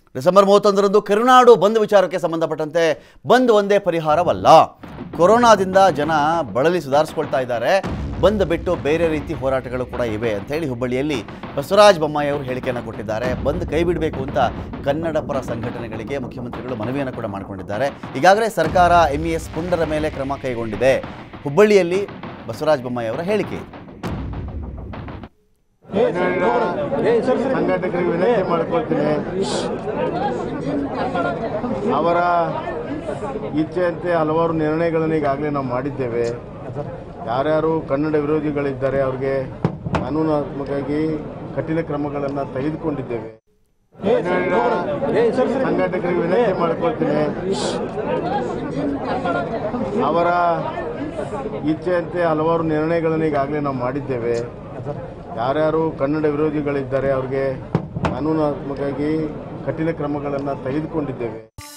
December ಮೂವತ್ತೊಂದರಂದು ಕರುನಾಡು ಬಂದ್ ವಿಚಾರಕ್ಕೆ ಸಂಬಂಧಪಟ್ಟಂತೆ ಬಂದ್ ಒಂದೇ ಪರಿಹಾರವಲ್ಲ ಕೊರೋನಾದಿಂದ ಜನ ಬಳಲಿ ಸುಧಾರಿಸ್ಕೊಳ್ತಾ ಇದ್ದಾರೆ ಬಂದ್ ಬಿಟ್ಟು ಬೇರೆ ರೀತಿ ಹೋರಾಟಗಳು ಕೂಡ ಇವೆ ಅಂತ ಹೇಳಿ ಹುಬ್ಬಳ್ಳಿಯಲ್ಲಿ ಬಸವರಾಜ ಬೊಮ್ಮಾಯಿ ಅವರು ಹೇಳಿಕೆಯನ್ನು ಕೊಟ್ಟಿದ್ದಾರೆ ಬಂದ್ ಕೈ ಬಿಡಬೇಕು ಅಂತ ಕನ್ನಡ ಪರ ಸಂಘಟನೆಗಳಿಗೆ ಮುಖ್ಯಮಂತ್ರಿಗಳು ಮನವಿಯನ್ನು ಕೂಡ ಮಾಡಿಕೊಂಡಿದ್ದಾರೆ ಈಗಾಗಲೇ ಸರ್ಕಾರ ಎಂಇಎಸ್ ಪುಂಡರ ಮೇಲೆ ಕ್ರಮ ಕೈಗೊಂಡಿದೆ ಹುಬ್ಬಳ್ಳಿಯಲ್ಲಿ ಬಸವರಾಜ ಬೊಮ್ಮಾಯಿ ಅವರ ಹೇಳಿಕೆ ಇದು. ಸಂಘಟಕರಿಗೆ ವಿನಂತಿ ಮಾಡ್ಕೊಳ್ತೀನಿ ಅವರ ಇಚ್ಛೆಯಂತೆ ಹಲವಾರು ನಿರ್ಣಯಗಳನ್ನು ಈಗಾಗಲೇ ನಾವು ಮಾಡಿದ್ದೇವೆ ಯಾರ್ಯಾರು ಕನ್ನಡ ವಿರೋಧಿಗಳಿದ್ದಾರೆ ಅವ್ರಿಗೆ ಕಾನೂನಾತ್ಮಕವಾಗಿ ಕಠಿಣ ಕ್ರಮಗಳನ್ನು ತೆಗೆದುಕೊಂಡಿದ್ದೇವೆ ಸಂಘಟಕರಿಗೆ ವಿನಂತಿ ಮಾಡ್ಕೊಳ್ತೀನಿ ಅವರ ಇಚ್ಛೆಯಂತೆ ಹಲವಾರು ನಿರ್ಣಯಗಳನ್ನು ಈಗಾಗಲೇ ನಾವು ಮಾಡಿದ್ದೇವೆ ಯಾರ್ಯಾರು ಕನ್ನಡ ವಿರೋಧಿಗಳಿದ್ದಾರೆ ಅವ್ರಿಗೆ ಕಾನೂನಾತ್ಮಕವಾಗಿ ಕಠಿಣ ಕ್ರಮಗಳನ್ನು ತೆಗೆದುಕೊಂಡಿದ್ದೇವೆ